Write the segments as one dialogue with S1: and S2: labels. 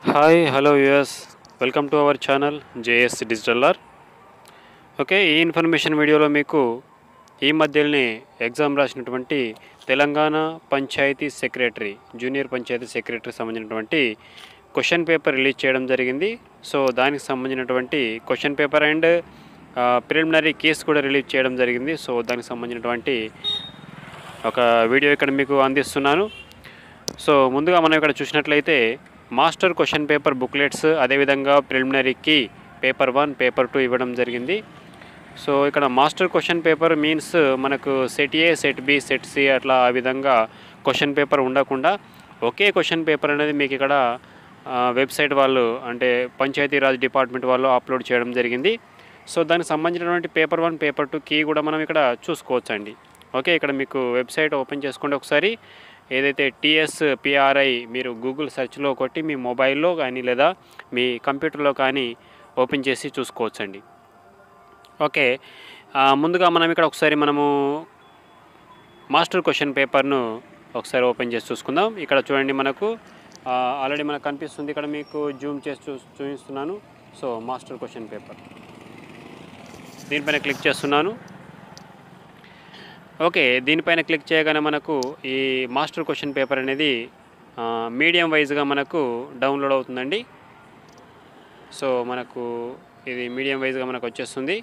S1: hi hello US welcome to our channel JS డిజిటల్లర్ okay ఈ information వీడియోలో మీకు ఈ మధ్యలోనే ఎగ్జామ్ రాసినటువంటి Telangana panchayat secretary junior panchayat secretary సంబంధించినటువంటి క్వశ్చన్ పేపర్ రిలీజ్ చేయడం జరిగింది సో దానికి సంబంధించినటువంటి క్వశ్చన్ పేపర్ అండ్ ప్రిలిమినరీ కేసు కూడా రిలీజ్ చేయడం జరిగింది సో దానికి సంబంధించినటువంటి ఒక వీడియో ఇక్కడ మీకు అందిస్తున్నాను సో ముందుగా మనం ఇక్కడ చూసినట్లయితే మాస్టర్ క్వశ్చన్ పేపర్ బుక్లెట్స్ అదేవిధంగా ప్రిలిమినరీకి పేపర్ వన్ పేపర్ టూ ఇవ్వడం జరిగింది సో ఇక్కడ మాస్టర్ క్వశ్చన్ పేపర్ మీన్స్ మనకు set A set B set C అట్లా ఆ విధంగా క్వశ్చన్ పేపర్ ఉండకుండా ఒకే క్వశ్చన్ పేపర్ అనేది మీకు ఇక్కడ ఆ, వెబ్సైట్ వాళ్ళు అంటే పంచాయతీరాజ్ డిపార్ట్మెంట్ వాళ్ళు అప్లోడ్ చేయడం జరిగింది సో దానికి సంబంధించినటువంటి paper one paper two key కూడా మనం ఇక్కడ చూసుకోవచ్చు అండి ఓకే ఇక్కడ మీకు వెబ్సైట్ ఓపెన్ చేసుకోండి ఒకసారి ఏదైతే టిఎస్ పిఆర్ఐ మీరు గూగుల్ సెర్చ్లో కొట్టి మీ మొబైల్లో కానీ లేదా మీ కంప్యూటర్లో కానీ ఓపెన్ చేసి చూసుకోవచ్చండి ఓకే ఆ, ముందుగా మనం ఇక్కడ ఒకసారి మనము మాస్టర్ క్వశ్చన్ పేపర్ను ఒకసారి ఓపెన్ చేసి చూసుకుందాం ఇక్కడ చూడండి మనకు ఆల్రెడీ మనకు కనిపిస్తుంది ఇక్కడ మీకు జూమ్ చేసి చూ చూపిస్తున్నాను సో మాస్టర్ క్వశ్చన్ పేపర్ దీనిపైన క్లిక్ చేస్తున్నాను ఓకే దీనిపైన క్లిక్ చేయగానే మనకు ఈ మాస్టర్ క్వశ్చన్ పేపర్ అనేది ఆ, మీడియం వైజ్గా మనకు డౌన్లోడ్ అవుతుందండి సో మనకు ఇది మీడియం వైజ్గా మనకు వచ్చేస్తుంది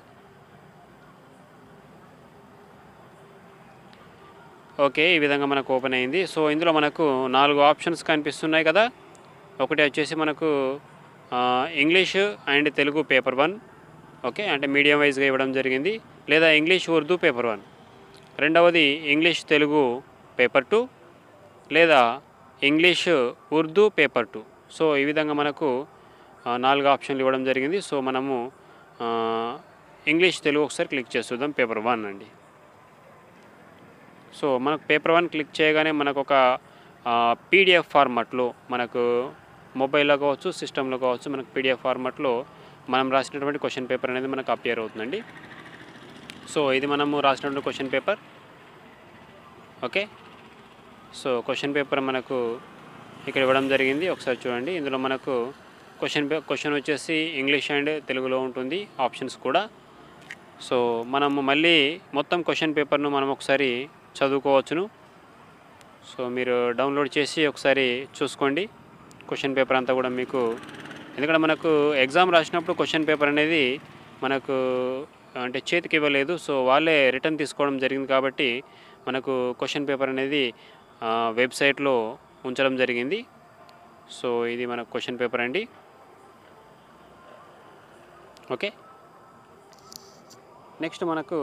S1: ఓకే ఈ విధంగా మనకు ఓపెన్ అయింది సో ఇందులో మనకు నాలుగు ఆప్షన్స్ కనిపిస్తున్నాయి కదా ఒకటి వచ్చేసి మనకు ఆ, English and Telugu paper one okay అంటే మీడియం వైజ్గా ఇవ్వడం జరిగింది లేదా ఇంగ్లీష్ ఉర్దూ పేపర్ వన్ రెండవది ఇంగ్లీష్ తెలుగు పేపర్ టూ లేదా English Urdu paper two so ఈ విధంగా మనకు ఆ, నాలుగు ఆప్షన్లు ఇవ్వడం జరిగింది సో మనము ఆ, ఇంగ్లీష్ తెలుగు ఒకసారి క్లిక్ చేసి చూద్దాం పేపర్ వన్ అండి సో మనకు పేపర్ వన్ క్లిక్ చేయగానే మనకు ఒక పీడిఎఫ్ ఫార్మాట్లో మనకు మొబైల్లో కావచ్చు సిస్టంలో కావచ్చు మనకు పీడిఎఫ్ ఫార్మాట్లో మనం రాసినటువంటి క్వశ్చన్ పేపర్ అనేది మనకు అపియర్ అవుతుందండి సో ఇది మనము రాసినటువంటి question paper okay so question paper మనకు ఇక్కడ ఇవ్వడం జరిగింది ఒకసారి చూడండి ఇందులో మనకు క్వశ్చన్ పే క్వశ్చన్ వచ్చేసి ఇంగ్లీష్ అండ్ తెలుగులో ఉంటుంది ఆప్షన్స్ కూడా సో మనము మళ్ళీ మొత్తం క్వశ్చన్ పేపర్ను మనం ఒకసారి చదువుకోవచ్చును సో మీరు డౌన్లోడ్ చేసి ఒకసారి చూసుకోండి క్వశ్చన్ పేపర్ అంతా కూడా మీకు ఎందుకంటే మనకు ఎగ్జామ్ రాసినప్పుడు క్వశ్చన్ పేపర్ అనేది మనకు అంటే చేతికి ఇవ్వలేదు సో వాళ్ళే రిటర్న్ తీసుకోవడం జరిగింది కాబట్టి మనకు క్వశ్చన్ పేపర్ అనేది ఆ, వెబ్సైట్లో ఉంచడం జరిగింది సో ఇది మన క్వశ్చన్ పేపర్ అండి ఓకే నెక్స్ట్ మనకు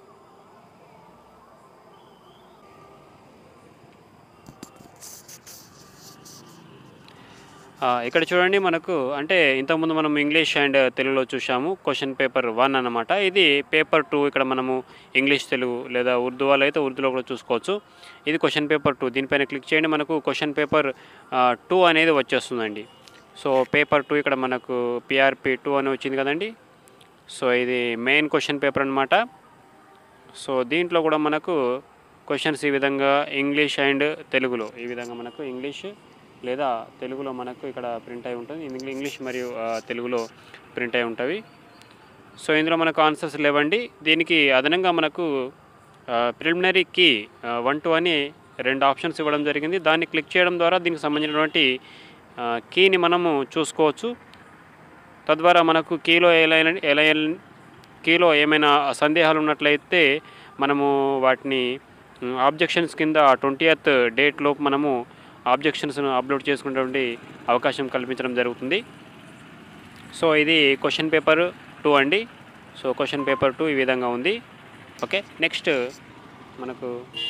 S1: ఆ, ఇక్కడ చూడండి మనకు అంటే ఇంతకుముందు మనం ఇంగ్లీష్ అండ్ తెలుగులో చూసాము క్వశ్చన్ పేపర్ వన్ అన్నమాట ఇది పేపర్ టూ ఇక్కడ మనము ఇంగ్లీష్ తెలుగు లేదా ఉర్దూ వాళ్ళు అయితే ఉర్దూలో కూడా చూసుకోవచ్చు ఇది క్వశ్చన్ పేపర్ టూ దీనిపైన క్లిక్ చేయండి మనకు క్వశ్చన్ పేపర్ టూ అనేది వచ్చేస్తుందండి సో పేపర్ టూ ఇక్కడ మనకు పిఆర్పి టూ అని వచ్చింది కదండి సో ఇది మెయిన్ క్వశ్చన్ పేపర్ అనమాట సో దీంట్లో కూడా మనకు క్వశ్చన్స్ ఈ విధంగా ఇంగ్లీష్ అండ్ తెలుగులో ఈ విధంగా మనకు ఇంగ్లీష్ లేదా తెలుగులో మనకు ఇక్కడ ప్రింట్ అయి ఉంటుంది ఇంగ్లీ- ఇంగ్లీష్ మరియు ఆ, తెలుగులో ప్రింట్ అయి ఉంటవి సో ఇందులో మనకు ఆన్సర్స్ లేవండి దీనికి అదనంగా మనకు ప్రిలిమినరీ కీ వన్ టూ అని రెండు ఆప్షన్స్ ఇవ్వడం జరిగింది దాన్ని క్లిక్ చేయడం ద్వారా దీనికి సంబంధించినటువంటి కీని మనము చూసుకోవచ్చు తద్వారా మనకు కీలో ఎలా ఎలా కీలో ఏమైనా సందేహాలు ఉన్నట్లయితే మనము వాటిని ఆబ్జెక్షన్స్ కింద ట్వంటీ ఎత్ డేట్ లోపు మనము ఆబ్జెక్షన్స్ను అప్లోడ్ చేసుకునేటువంటి అవకాశం కల్పించడం జరుగుతుంది సో ఇది క్వశ్చన్ పేపర్ టూ అండి సో క్వశ్చన్ పేపర్ టూ ఈ విధంగా ఉంది ఓకే నెక్స్ట్ మనకు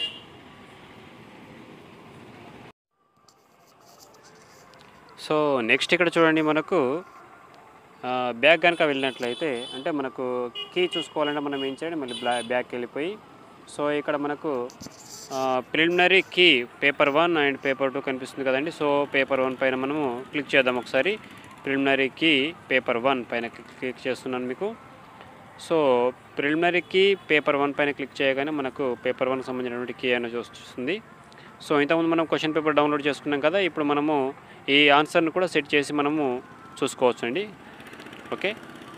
S1: సో నెక్స్ట్ ఇక్కడ చూడండి మనకు ఆ, బ్యాక్ కనుక వెళ్ళినట్లయితే అంటే మనకు కీ చూసుకోవాలంటే మనం ఏం చేయాలి మళ్ళీ బ్లా బ్యాక్ వెళ్ళిపోయి సో ఇక్కడ మనకు preliminary key paper one and paper two కనిపిస్తుంది కదండి సో పేపర్ వన్ పైన మనము క్లిక్ చేద్దాం ఒకసారి ప్రిలిమినరీ కీ పేపర్ వన్ పైన క్లిక్ క్లిక్ చేస్తున్నాను మీకు so preliminary key paper one పైన క్లిక్ చేయగానే మనకు పేపర్ వన్ సంబంధించినటువంటి కీ అనేది వస్తుంది సో ఇంతకుముందు మనం క్వశ్చన్ పేపర్ డౌన్లోడ్ చేసుకున్నాం కదా ఇప్పుడు మనము ఈ ఆన్సర్ని కూడా సెట్ చేసి మనము చూసుకోవచ్చు అండి ఓకే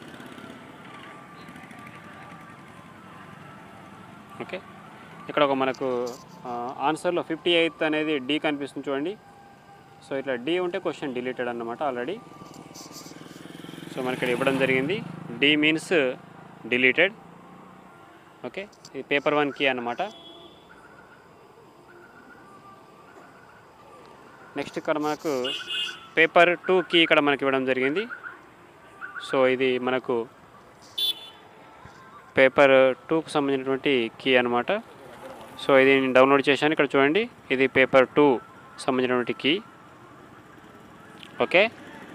S1: ఓకే ఇక్కడ ఒక మనకు ఆ, ఆన్సర్లో ఫిఫ్టీ ఎయిత్ అనేది డి కనిపిస్తుంది చూడండి సో ఇట్లా డి ఉంటే క్వశ్చన్ డిలీటెడ్ అన్నమాట ఆల్రెడీ సో మనకి ఇక్కడ ఇవ్వడం జరిగింది డి మీన్స్ డిలీటెడ్ ఓకే ఇది పేపర్ వన్ కీ అన్నమాట నెక్స్ట్ ఇక్కడ మనకు పేపర్ టూ కీ ఇక్కడ మనకి ఇవ్వడం జరిగింది సో ఇది మనకు పేపర్ టూకు సంబంధించినటువంటి కీ అనమాట సో ఇది నేను డౌన్లోడ్ చేశాను ఇక్కడ చూడండి ఇది పేపర్ టూ సంబంధించినటువంటి కీ ఓకే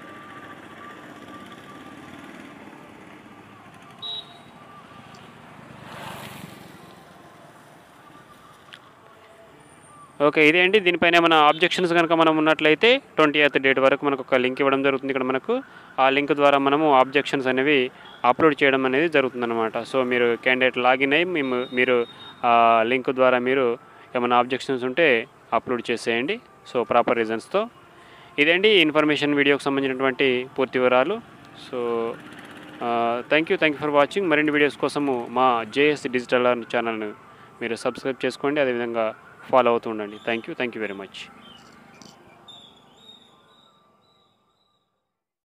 S1: ఓకే ఇదే అండి దీనిపైన ఏమైనా ఆబ్జెక్షన్స్ కనుక మనం ఉన్నట్లయితే ట్వంటీ ఎయిత్ డేట్ వరకు మనకు ఒక లింక్ ఇవ్వడం జరుగుతుంది ఇక్కడ మనకు ఆ లింక్ ద్వారా మనము ఆబ్జెక్షన్స్ అనేవి అప్లోడ్ చేయడం అనేది జరుగుతుందన్నమాట సో మీరు క్యాండిడేట్ లాగిన్ అయ్యి మేము మీరు ఆ లింక్ ద్వారా మీరు ఏమైనా ఆబ్జెక్షన్స్ ఉంటే అప్లోడ్ చేసేయండి సో ప్రాపర్ రీజన్స్తో ఇదండి ఇన్ఫర్మేషన్ వీడియోకి సంబంధించినటువంటి పూర్తి వివరాలు so thank you thank you for watching మరిన్ని వీడియోస్ కోసము మా జేఎస్ డిజిటల్ ఛానల్ను మీరు సబ్స్క్రైబ్ చేసుకోండి అదేవిధంగా ఫాలో అవుతూ ఉండండి thank you thank you very much